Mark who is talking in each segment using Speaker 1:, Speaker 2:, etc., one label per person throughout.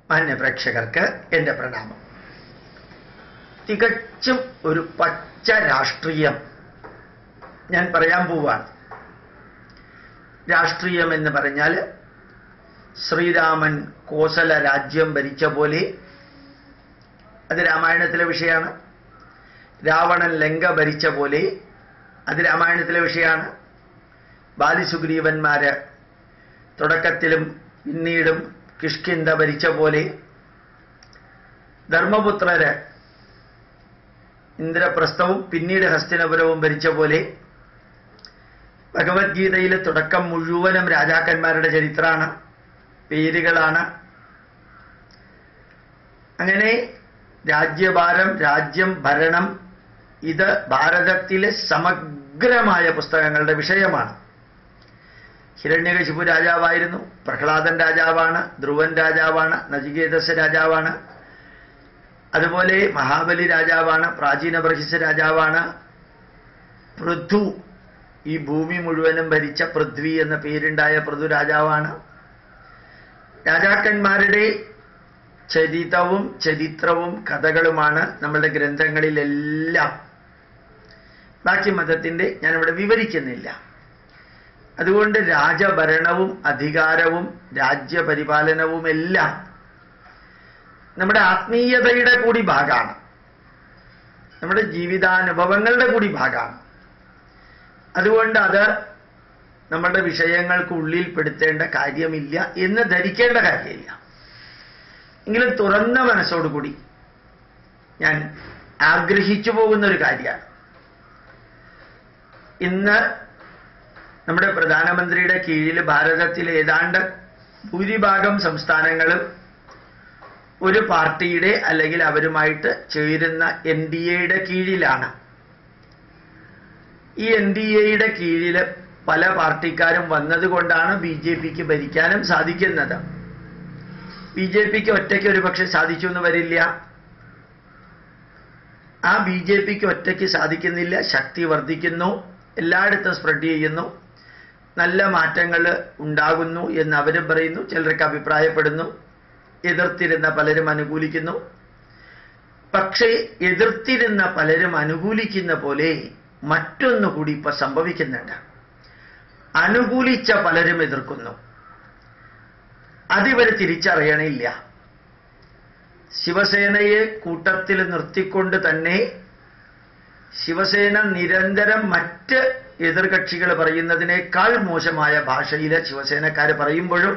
Speaker 1: മാന്യ പ്രേക്ഷകർക്ക് എൻ്റെ പ്രണാമം തികച്ചും ഒരു പച്ച രാഷ്ട്രീയം ഞാൻ പറയാൻ പോവാണ് രാഷ്ട്രീയം എന്ന് പറഞ്ഞാൽ ശ്രീരാമൻ കോസല രാജ്യം ഭരിച്ച പോലെ അത് രാമായണത്തിലെ വിഷയമാണ് രാവണൻ ലങ്ക ഭരിച്ച പോലെ അത് രാമായണത്തിലെ വിഷയമാണ് ബാലിസുഗ്രീവന്മാര് തുടക്കത്തിലും പിന്നീടും കിഷ്കിന്ത ഭരിച്ച പോലെ ധർമ്മപുത്രര് ഇന്ദ്രപ്രസ്ഥവും പിന്നീട് ഹസ്തിനപുരവും ഭരിച്ച പോലെ ഭഗവത്ഗീതയിലെ തുടക്കം മുഴുവനും രാജാക്കന്മാരുടെ ചരിത്രമാണ് പേരുകളാണ് അങ്ങനെ രാജ്യഭാരം രാജ്യം ഭരണം ഇത് ഭാരതത്തിലെ സമഗ്രമായ പുസ്തകങ്ങളുടെ വിഷയമാണ് ഹിരണ്യകശിപു രാജാവായിരുന്നു പ്രഹ്ലാദൻ രാജാവാണ് ധ്രുവൻ രാജാവാണ് നചികേതസ് രാജാവാണ് അതുപോലെ മഹാബലി രാജാവാണ് പ്രാചീന ബർഹിസ് രാജാവാണ് പൃഥു ഈ ഭൂമി മുഴുവനും ഭരിച്ച പൃഥ്വി എന്ന പേരുണ്ടായ പൃഥു രാജാവാണ് രാജാക്കന്മാരുടെ ചരിതവും ചരിത്രവും കഥകളുമാണ് നമ്മളുടെ ഗ്രന്ഥങ്ങളിലെല്ലാം ബാക്കി മതത്തിന്റെ ഞാനിവിടെ വിവരിക്കുന്നില്ല അതുകൊണ്ട് രാജഭരണവും അധികാരവും രാജ്യപരിപാലനവും എല്ലാം നമ്മുടെ ആത്മീയതയുടെ കൂടി ഭാഗമാണ് നമ്മുടെ ജീവിതാനുഭവങ്ങളുടെ കൂടി ഭാഗമാണ് അതുകൊണ്ട് അത് നമ്മളുടെ വിഷയങ്ങൾക്ക് ഉള്ളിൽപ്പെടുത്തേണ്ട കാര്യമില്ല എന്ന് ധരിക്കേണ്ട കാര്യമില്ല എങ്കിലും തുറന്ന മനസ്സോടുകൂടി ഞാൻ ആഗ്രഹിച്ചു പോകുന്ന ഒരു കാര്യമാണ് ഇന്ന് നമ്മുടെ പ്രധാനമന്ത്രിയുടെ കീഴിൽ ഭാരതത്തിലെ ഏതാണ്ട് ഭൂരിഭാഗം സംസ്ഥാനങ്ങളും ഒരു പാർട്ടിയുടെ അല്ലെങ്കിൽ അവരുമായിട്ട് ചേരുന്ന എൻ ഡി എയുടെ കീഴിലാണ് ഈ എൻ ഡി എയുടെ കീഴിൽ പല പാർട്ടിക്കാരും വന്നതുകൊണ്ടാണ് ബി ജെ പിക്ക് ഭരിക്കാനും സാധിക്കുന്നത് ബി ജെ പിക്ക് ഒറ്റയ്ക്ക് ഒരു പക്ഷെ സാധിച്ചു എന്ന് വരില്ല ആ ബി ജെ പിക്ക് ഒറ്റയ്ക്ക് സാധിക്കുന്നില്ല ശക്തി വർദ്ധിക്കുന്നു എല്ലായിടത്തും സ്പ്രെഡ് ചെയ്യുന്നു നല്ല മാറ്റങ്ങൾ ഉണ്ടാകുന്നു എന്ന് അവരും പറയുന്നു ചിലർക്ക് അഭിപ്രായപ്പെടുന്നു എതിർത്തിരുന്ന പലരും അനുകൂലിക്കുന്നു പക്ഷേ എതിർത്തിരുന്ന പലരും അനുകൂലിക്കുന്ന പോലെ മറ്റൊന്നു കൂടി ഇപ്പൊ സംഭവിക്കുന്നുണ്ട് അനുകൂലിച്ച പലരും എതിർക്കുന്നു അതിവർ തിരിച്ചറിയണില്ല ശിവസേനയെ കൂട്ടത്തിൽ നിർത്തിക്കൊണ്ട് തന്നെ ശിവസേന നിരന്തരം മറ്റ് എതിർകക്ഷികൾ പറയുന്നതിനേക്കാൾ മോശമായ ഭാഷയിൽ ശിവസേനക്കാർ പറയുമ്പോഴും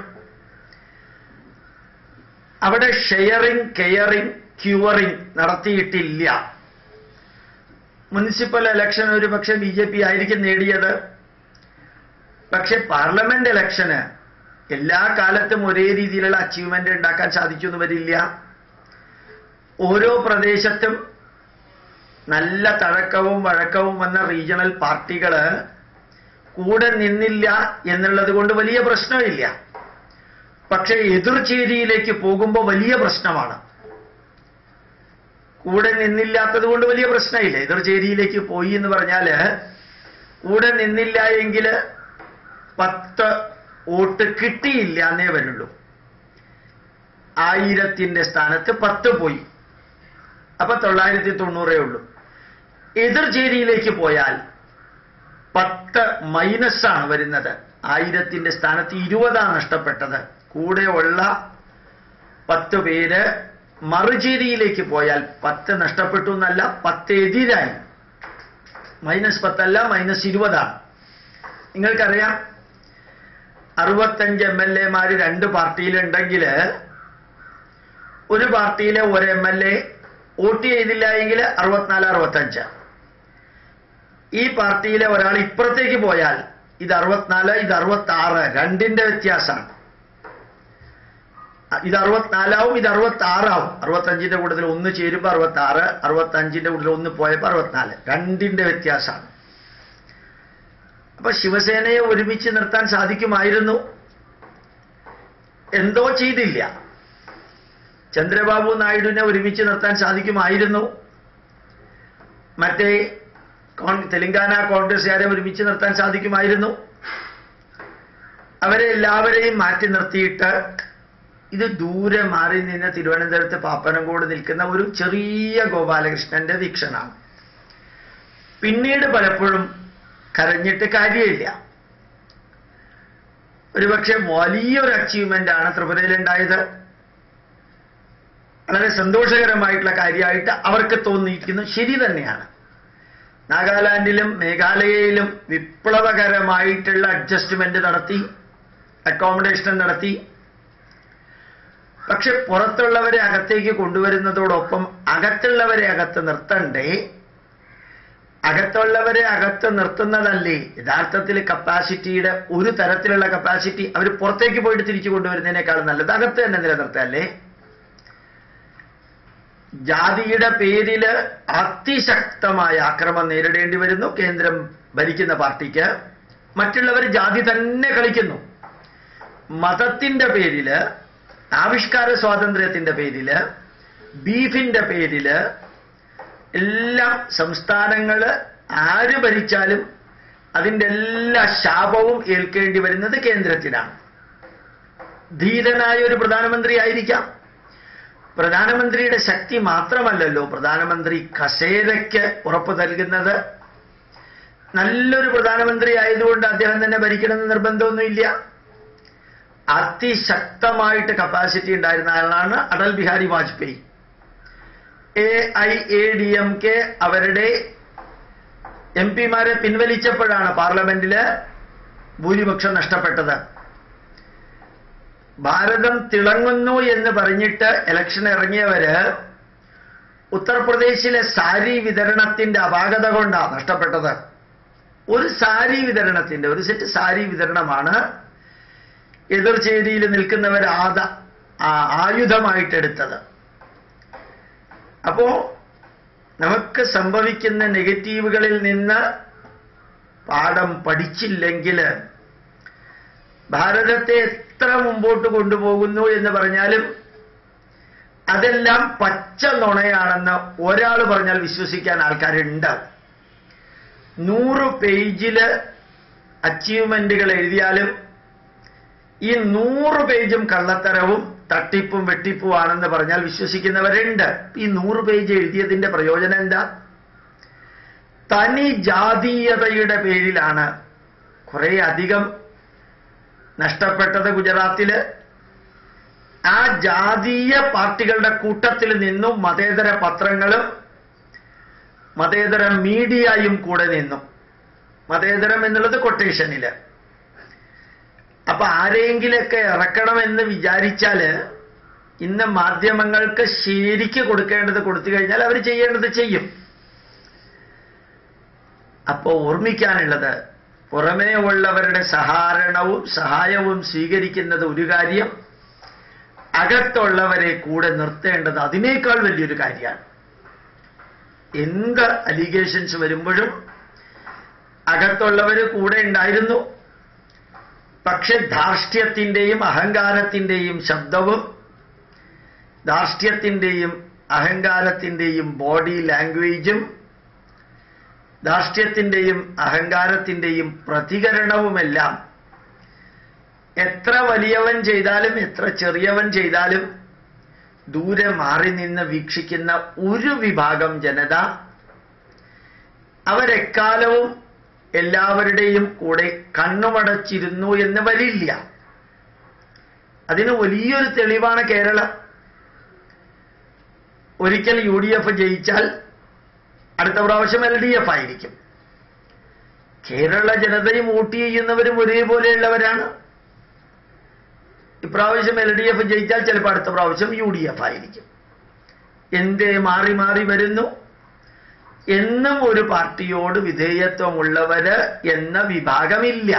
Speaker 1: അവിടെ ഷെയറിംഗ് കെയറിംഗ് ക്യൂറിംഗ് നടത്തിയിട്ടില്ല മുനിസിപ്പൽ ഇലക്ഷൻ ഒരു പക്ഷേ ബി ജെ പി ആയിരിക്കും നേടിയത് പക്ഷെ പാർലമെന്റ് ഇലക്ഷന് എല്ലാ കാലത്തും ഒരേ രീതിയിലുള്ള അച്ചീവ്മെന്റ് ഉണ്ടാക്കാൻ സാധിച്ചു എന്ന് വരില്ല ഓരോ പ്രദേശത്തും നല്ല തഴക്കവും വഴക്കവും വന്ന റീജിയണൽ പാർട്ടികള് കൂടെ നിന്നില്ല എന്നുള്ളത് കൊണ്ട് വലിയ പ്രശ്നമില്ല പക്ഷെ എതിർചേരിയിലേക്ക് പോകുമ്പോൾ വലിയ പ്രശ്നമാണ് കൂടെ നിന്നില്ലാത്തത് കൊണ്ട് വലിയ പ്രശ്നമില്ല എതിർചേരിയിലേക്ക് പോയി എന്ന് പറഞ്ഞാല് കൂടെ നിന്നില്ല എങ്കിൽ പത്ത് വോട്ട് കിട്ടിയില്ല എന്നേ വരുള്ളൂ ആയിരത്തിന്റെ സ്ഥാനത്ത് പത്ത് പോയി അപ്പൊ തൊള്ളായിരത്തി തൊണ്ണൂറേ ഉള്ളൂ എതിർചേരിയിലേക്ക് പോയാൽ പത്ത് മൈനസ് ആണ് വരുന്നത് ആയിരത്തിന്റെ സ്ഥാനത്ത് ഇരുപതാണ് നഷ്ടപ്പെട്ടത് കൂടെ ഉള്ള പത്ത് പേര് മറുചേരിയിലേക്ക് പോയാൽ പത്ത് നഷ്ടപ്പെട്ടു എന്നല്ല പത്ത് എതിരായി മൈനസ് പത്തല്ല മൈനസ് ഇരുപതാണ് നിങ്ങൾക്കറിയാം അറുപത്തഞ്ച് എം എൽ എമാര് രണ്ട് പാർട്ടിയിലുണ്ടെങ്കിൽ ഒരു പാർട്ടിയിലെ ഒരു എം എൽ എ വോട്ട് ചെയ്തില്ല എങ്കിൽ അറുപത്തിനാല് അറുപത്തഞ്ച് ഈ പാർട്ടിയിലെ ഒരാൾ ഇപ്പുറത്തേക്ക് പോയാൽ ഇത് അറുപത്തിനാല് ഇത് അറുപത്തി ആറ് രണ്ടിന്റെ വ്യത്യാസമാണ് ഇത് അറുപത്തിനാലാവും ഇത് അറുപത്തി ആറാവും അറുപത്തഞ്ചിന്റെ കൂട്ടത്തിൽ ഒന്ന് ചേരുമ്പോൾ അറുപത്തി ആറ് അറുപത്തഞ്ചിന്റെ കൂട്ടത്തിൽ ഒന്ന് പോയപ്പോൾ അറുപത്തിനാല് രണ്ടിന്റെ വ്യത്യാസമാണ് അപ്പൊ ശിവസേനയെ ഒരുമിച്ച് നിർത്താൻ സാധിക്കുമായിരുന്നു എന്തോ ചെയ്തില്ല ചന്ദ്രബാബു നായിഡുവിനെ ഒരുമിച്ച് നിർത്താൻ സാധിക്കുമായിരുന്നു മറ്റേ കോൺ- തെലങ്കാന കോൺഗ്രസ്സുകാരെ ഒരുമിച്ച് നിർത്താൻ സാധിക്കുമായിരുന്നു അവരെ എല്ലാവരെയും മാറ്റി നിർത്തിയിട്ട് ഇത് ദൂരെ മാറി നിന്ന് തിരുവനന്തപുരത്ത് പാപ്പനംകോട് നിൽക്കുന്ന ഒരു ചെറിയ ഗോപാലകൃഷ്ണന്റെ വീക്ഷണമാണ് പിന്നീട് പലപ്പോഴും കരഞ്ഞിട്ട് കാര്യമില്ല ഒരുപക്ഷെ വലിയൊരു അച്ചീവ്മെന്റ് ആണ് ത്രിപുരയിലുണ്ടായത് വളരെ സന്തോഷകരമായിട്ടുള്ള കാര്യമായിട്ട് അവർക്ക് തോന്നിയിരിക്കുന്നു ശരി തന്നെയാണ് നാഗാലാൻഡിലും മേഘാലയയിലും വിപ്ലവകരമായിട്ടുള്ള അഡ്ജസ്റ്റ്മെന്റ് നടത്തി അക്കോമഡേഷൻ നടത്തി പക്ഷെ പുറത്തുള്ളവരെ അകത്തേക്ക് കൊണ്ടുവരുന്നതോടൊപ്പം അകത്തുള്ളവരെ അകത്ത് നിർത്തണ്ടേ അകത്തുള്ളവരെ അകത്ത് നിർത്തുന്നതല്ലേ യഥാർത്ഥത്തിൽ കപ്പാസിറ്റിയുടെ ഒരു തരത്തിലുള്ള കപ്പാസിറ്റി അവർ പുറത്തേക്ക് പോയിട്ട് തിരിച്ചു കൊണ്ടുവരുന്നതിനേക്കാൾ നല്ലത് അകത്ത് തന്നെ നിലനിർത്തല്ലേ ജാതിയുടെ പേരില് അതിശക്തമായ ആക്രമം നേരിടേണ്ടി വരുന്നു കേന്ദ്രം ഭരിക്കുന്ന പാർട്ടിക്ക് മറ്റുള്ളവർ ജാതി തന്നെ കളിക്കുന്നു മതത്തിന്റെ പേരില് ആവിഷ്കാര സ്വാതന്ത്ര്യത്തിന്റെ പേരില് ബീഫിന്റെ പേരില് എല്ലാം സംസ്ഥാനങ്ങള് ആര് ഭരിച്ചാലും അതിന്റെ എല്ലാ ശാപവും ഏൽക്കേണ്ടി വരുന്നത് കേന്ദ്രത്തിനാണ് ധീരനായ ഒരു പ്രധാനമന്ത്രി ആയിരിക്കാം പ്രധാനമന്ത്രിയുടെ ശക്തി മാത്രമല്ലല്ലോ പ്രധാനമന്ത്രി കസേരയ്ക്ക് ഉറപ്പ് നൽകുന്നത് നല്ലൊരു പ്രധാനമന്ത്രി ആയതുകൊണ്ട് അദ്ദേഹം തന്നെ ഭരിക്കണമെന്ന് നിർബന്ധമൊന്നുമില്ല അതിശക്തമായിട്ട് കപ്പാസിറ്റി ഉണ്ടായിരുന്ന ആളാണ് Atal Bihari Vajpayee A I A D M K അവരുടെ എം പിമാരെ പിൻവലിച്ചപ്പോഴാണ് പാർലമെന്റില് ഭൂരിപക്ഷം നഷ്ടപ്പെട്ടത് ഭാരതം തിളങ്ങുന്നു എന്ന് പറഞ്ഞിട്ട് ഇലക്ഷൻ ഇറങ്ങിയവര് ഉത്തർപ്രദേശിലെ സാരി വിതരണത്തിന്റെ അപാകത കൊണ്ടാണ് നഷ്ടപ്പെട്ടത് ഒരു സാരി വിതരണത്തിന്റെ ഒരു സെറ്റ് സാരി വിതരണമാണ് എതിർചേരിയിൽ നിൽക്കുന്നവർ ആദ ആ- ആയുധമായിട്ടെടുത്തത് അപ്പോ നമുക്ക് സംഭവിക്കുന്ന നെഗറ്റീവുകളിൽ നിന്ന് പാഠം പഠിച്ചില്ലെങ്കിൽ ഭാരതത്തെ എത്ര മുമ്പോട്ട് കൊണ്ടുപോകുന്നു എന്ന് പറഞ്ഞാലും അതെല്ലാം പച്ച നുണയാണെന്ന് ഒരാൾ പറഞ്ഞാൽ വിശ്വസിക്കാൻ ആൾക്കാരുണ്ട് നൂറ് പേജില് അച്ചീവ്മെന്റുകൾ എഴുതിയാലും ഈ നൂറ് പേജും കള്ളത്തരവും തട്ടിപ്പും വെട്ടിപ്പുമാണെന്ന് പറഞ്ഞാൽ വിശ്വസിക്കുന്നവരുണ്ട് ഈ നൂറ് പേജ് എഴുതിയതിന്റെ പ്രയോജനം എന്താ തനി ജാതീയതയുടെ പേരിലാണ് കുറെ അധികം നഷ്ടപ്പെട്ടത് ഗുജറാത്തില് ആ ജാതീയ പാർട്ടികളുടെ കൂട്ടത്തിൽ നിന്നും മതേതര പത്രങ്ങളും മതേതര മീഡിയയും കൂടെ നിന്നു മതേതരം എന്നുള്ളത് കൊട്ടേഷനില് അപ്പൊ ആരെങ്കിലൊക്കെ ഇറക്കണമെന്ന് വിചാരിച്ചാല് ഇന്ന് മാധ്യമങ്ങൾക്ക് ശരിക്ക് കൊടുക്കേണ്ടത് കൊടുത്തു കഴിഞ്ഞാൽ അവർ ചെയ്യേണ്ടത് ചെയ്യും അപ്പോ ഓർമ്മിക്കാനുള്ളത് പുറമേ ഉള്ളവരുടെ സഹാരണവും സഹായവും സ്വീകരിക്കുന്നത് ഒരു കാര്യം അകത്തുള്ളവരെ കൂടെ നിർത്തേണ്ടത് അതിനേക്കാൾ വലിയൊരു കാര്യമാണ് എന്ത് അലിഗേഷൻസ് വരുമ്പോഴും അകത്തുള്ളവര് കൂടെ ഉണ്ടായിരുന്നു പക്ഷെ ധാർഷ്ട്യത്തിന്റെയും അഹങ്കാരത്തിന്റെയും ശബ്ദവും ധാർഷ്ട്യത്തിന്റെയും അഹങ്കാരത്തിന്റെയും ബോഡി ലാംഗ്വേജും ധാർഷ്ട്യത്തിന്റെയും അഹങ്കാരത്തിന്റെയും പ്രതികരണവുമെല്ലാം എത്ര വലിയവൻ ചെയ്താലും എത്ര ചെറിയവൻ ചെയ്താലും ദൂരെ മാറി നിന്ന് വീക്ഷിക്കുന്ന ഒരു വിഭാഗം ജനത അവരെക്കാലവും എല്ലാവരുടെയും കൂടെ കണ്ണുമടച്ചിരുന്നു എന്ന് വരില്ല അതിന് വലിയൊരു തെളിവാണ് കേരളം ഒരിക്കൽ യു ഡി എഫ് ജയിച്ചാൽ അടുത്ത പ്രാവശ്യം എൽ ഡി എഫ് ആയിരിക്കും കേരള ജനതയും വോട്ട് ചെയ്യുന്നവരും ഒരേപോലെയുള്ളവരാണ് ഇപ്രാവശ്യം എൽ ഡി എഫ് ജയിച്ചാൽ ചിലപ്പോൾ അടുത്ത പ്രാവശ്യം യു ഡി എഫ് ആയിരിക്കും എന്തേ മാറി മാറി വരുന്നു എന്നും ഒരു പാർട്ടിയോട് വിധേയത്വമുള്ളവര് എന്ന വിഭാഗമില്ല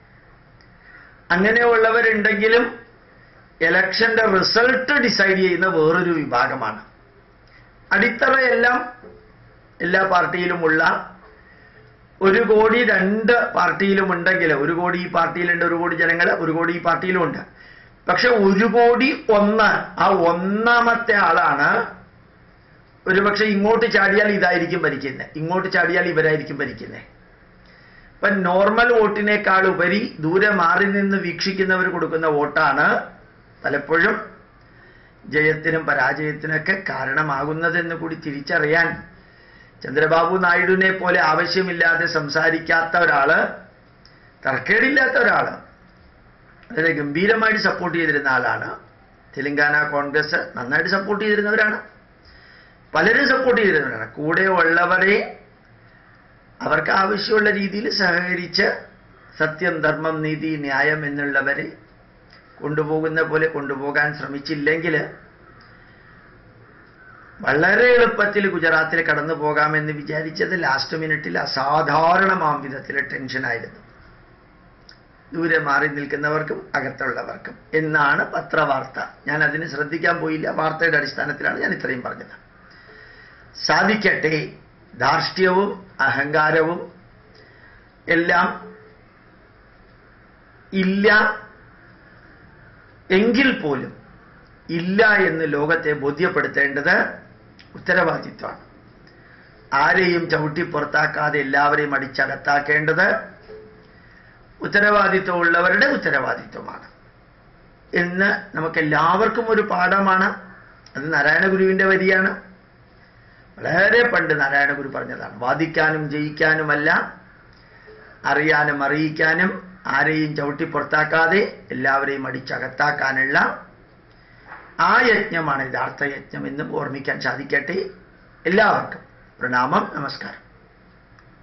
Speaker 1: അങ്ങനെയുള്ളവരുണ്ടെങ്കിലും ഇലക്ഷന്റെ റിസൾട്ട് ഡിസൈഡ് ചെയ്യുന്ന വേറൊരു വിഭാഗമാണ് അടിത്തറയെല്ലാം എല്ലാ പാർട്ടിയിലുമുള്ള ഒരു കോടി രണ്ട് പാർട്ടിയിലും ഉണ്ടെങ്കിൽ ഒരു കോടി ഈ പാർട്ടിയിലുണ്ട് ഒരു കോടി ജനങ്ങൾ ഒരു കോടി ഈ പാർട്ടിയിലും ഉണ്ട് പക്ഷെ ഒരു കോടി ഒന്ന് ആ ഒന്നാമത്തെ ആളാണ് ഒരുപക്ഷെ ഇങ്ങോട്ട് ചാടിയാൽ ഇതായിരിക്കും ഭരിക്കുന്നത് ഇങ്ങോട്ട് ചാടിയാൽ ഇവരായിരിക്കും ഭരിക്കുന്നത് ഇപ്പൊ നോർമൽ വോട്ടിനേക്കാൾ ഉപരി ദൂരെ മാറി നിന്ന് വീക്ഷിക്കുന്നവർ കൊടുക്കുന്ന വോട്ടാണ് പലപ്പോഴും ജയത്തിനും പരാജയത്തിനൊക്കെ കാരണമാകുന്നതെന്ന് കൂടി തിരിച്ചറിയാൻ ചന്ദ്രബാബു നായിഡുവിനെ പോലെ ആവശ്യമില്ലാതെ സംസാരിക്കാത്ത ഒരാള് തർക്കേടില്ലാത്ത ഒരാള് വളരെ ഗംഭീരമായിട്ട് സപ്പോർട്ട് ചെയ്തിരുന്ന ആളാണ് തെലങ്കാന കോൺഗ്രസ് നന്നായിട്ട് സപ്പോർട്ട് ചെയ്തിരുന്നവരാണ് പലരും സപ്പോർട്ട് ചെയ്തിരുന്നവരാണ് കൂടെ ഉള്ളവരെ അവർക്ക് ആവശ്യമുള്ള രീതിയിൽ സഹകരിച്ച് സത്യം ധർമ്മം നീതി ന്യായം എന്നുള്ളവരെ കൊണ്ടുപോകുന്ന പോലെ കൊണ്ടുപോകാൻ ശ്രമിച്ചില്ലെങ്കിൽ വളരെ എളുപ്പത്തിൽ ഗുജറാത്തിൽ കടന്നു പോകാമെന്ന് വിചാരിച്ചത് ലാസ്റ്റ് മിനിറ്റിൽ അസാധാരണമാം വിധത്തിൽ ടെൻഷനായിരുന്നു ദൂരെ മാറി നിൽക്കുന്നവർക്കും അകത്തുള്ളവർക്കും എന്നാണ് പത്രവാർത്ത ഞാൻ അതിന് ശ്രദ്ധിക്കാൻ പോയില്ല വാർത്തയുടെ അടിസ്ഥാനത്തിലാണ് ഞാൻ ഇത്രയും പറഞ്ഞത് സാധിക്കട്ടെ ധാർഷ്ട്യവും അഹങ്കാരവും എല്ലാം ഇല്ല എങ്കിൽ പോലും ഇല്ല എന്ന് ലോകത്തെ ബോധ്യപ്പെടുത്തേണ്ടത് ഉത്തരവാദിത്വമാണ് ആരെയും ചവിട്ടി പുറത്താക്കാതെ എല്ലാവരെയും അടിച്ചകത്താക്കേണ്ടത് ഉത്തരവാദിത്വമുള്ളവരുടെ ഉത്തരവാദിത്വമാണ് എന്ന് നമുക്കെല്ലാവർക്കും ഒരു പാഠമാണ് അത് നാരായണ ഗുരുവിന്റെ വരിയാണ് വളരെ പണ്ട് നാരായണ ഗുരു പറഞ്ഞതാണ് വാദിക്കാനും ജയിക്കാനുമല്ല അറിയാനും അറിയിക്കാനും ആരെയും ചവിട്ടി പുറത്താക്കാതെ എല്ലാവരെയും അടിച്ചകത്താക്കാനുള്ള ആ യജ്ഞമാണ് യഥാർത്ഥ യജ്ഞം എന്നും ഓർമ്മിക്കാൻ സാധിക്കട്ടെ എല്ലാവർക്കും പ്രണാമം നമസ്കാരം